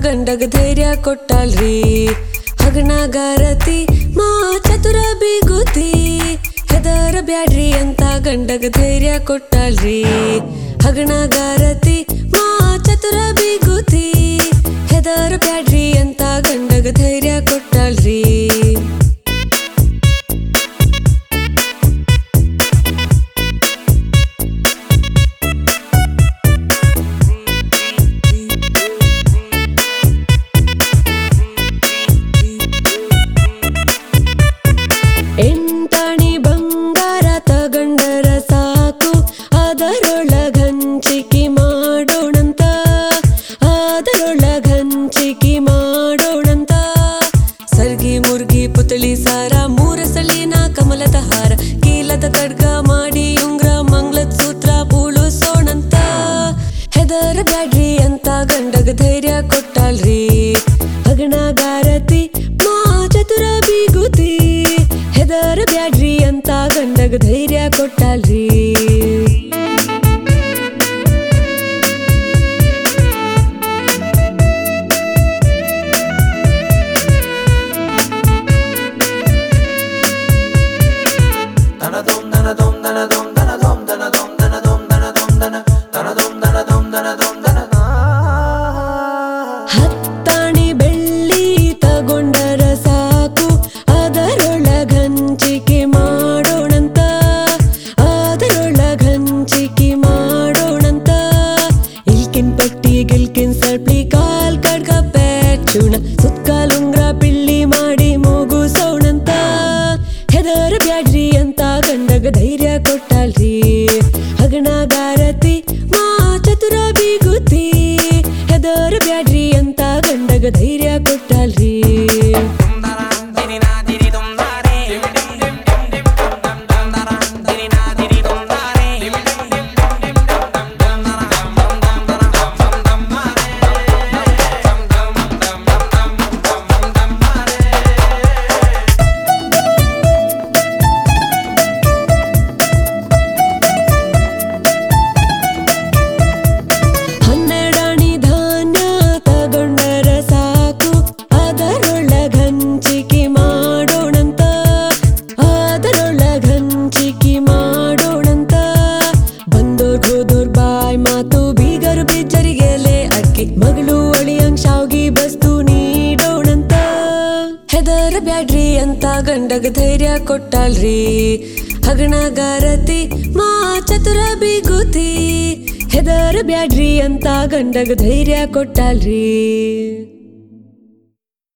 ಗಂಡಗ ಧೈರ್ಯ ಕೊಟ್ಟಾಳ್ರಿ ಹಗಣಗಾರತಿ ಮಾ ಚತುರ ಬಿಗುತಿ ಹೆದರ ಬ್ಯಾಡ್ರಿ ಅಂತ ಗಂಡಗ ಧೈರ್ಯ ಕೊಟ್ಟಾಳ್ರಿ ಹಗಣಗಾರತಿ ಮಾ ಚತುರ ಬಿಗುತಿ ಹೆದರ ಬ್ಯಾಡ್ರಿ ಅಂತ ಗಂಡಗ ಧೈರ್ಯ ಕೊಟ್ಟಾಳ್ರಿ ಎಂಟಾಣಿ ಬಂಗಾರ ತಗಂಡರ ಸಾಕು ಅದರೊಳಗಂಚಿಕೆ ಮಾಡೋಣಂತ ಅದರೊಳಗಂಚಿಕೆ ಮಾಡೋಣಂತ ಸರ್ಗಿ ಮುರ್ಗಿ ಪುತಳಿ ಸಾರ ಮೂರ ಸಲಿನ ಕಮಲದ ಹಾರ ಕೀಲದ ಖಡ್ಗ ಮಾಡಿ ಉಂಗ್ರ ಮಂಗ್ಲದ ಸೂತ್ರ ಪೂಳುಸೋಣಂತ ಹೆದರ ಬ್ಯಾಡ್ರಿ ಅಂತ ಗಂಡಗ ಧೈರ್ಯ ಕೊಟ್ಟಾಳ್ರಿ ಹಗಣಗಾರತಿ ಮಾ ಚತುರ ಬಿಗುತಿ ಹೆದರ ಬ್ಯಾಡ್ರಿ ಅಂತ ಗಂಡಗ ಧೈರ್ಯ ಕೊಟ್ಟಾಳ್ರಿ ಹತ್ತಾಣಿ ಬೆಳ್ಳಿ ತಗೊಂಡರ ಸಾಕು ಅದರೊಳಗಂಚಿಕೆ ಮಾಡೋಣಂತ ಅದರೊಳಗಂಚಿಕೆ ಮಾಡೋಣಂತ ಇಲ್ಕಿನ್ ಪಟ್ಟಿ ಗಿಲ್ಕಿನ್ ಸರ್ಪ್ಲಿ ಕಾಲ್ ಕಡ್ಗ ಪ್ಯಾಚುಣ ಸುತ್ಕಾಲುಂಗ್ರ ಪಿಳ್ಳಿ ಮಾಡಿ ಮುಗುಸೋಣಂತ ಹೆದರ ಬ್ಯಾಡ್ರಿ ಅಂತ ಗಂಡಗ ಧೈರ್ಯ ಕೊಟ್ಟಾಳ್ರಿ ಹಗಣಗಾರತಿ ಮಾ ಚತುರ ಬಿಗುತಿ ಹೆದರ ಬ್ಯಾಡ್ರಿ ಅಂತ ಗಂಡಗ ಧೈರ್ಯ ಕೊಟ್ಟಾಳ್ರಿ ಹನ್ನೆರಡಣಿ ಧಾನ್ಯ ತಗೊಂಡರ ಸಾಕು ಅದರೊಳಗಂಚಿಕೆ ಮಾಡೋಣಂತ ಅದರೊಳಗಂಚಿಕೆ ಮಾಡೋಣಂತ ಬಂದೋರ್ ಹೋದೋರ್ ಬಾಯ್ ಮಾತು ಬೀಗರು ಬಿಜ್ಜರಿಗೆಲೆ ಅಕ್ಕಿ ಮಗಳು ಅಳಿಯಂಗ್ ಶಾವ್ಗಿ ಬಸ್ತು ನೀಡೋಣಂತ ಹೆದರ ಬ್ಯಾಡ್ರಿ ಅಂತ ಗಂಡಗ ಧೈರ್ಯ ಕೊಟ್ಟಾಳ್ರಿ ಹಗಣಗಾರತಿ ಮಾ ಚತುರ ಬಿಗುತಿ ಹೆದರ ಬ್ಯಾಡ್ರಿ ಅಂತ ಗಂಡಗ ಧೈರ್ಯ ಕೊಟ್ಟಾಳ್ರಿ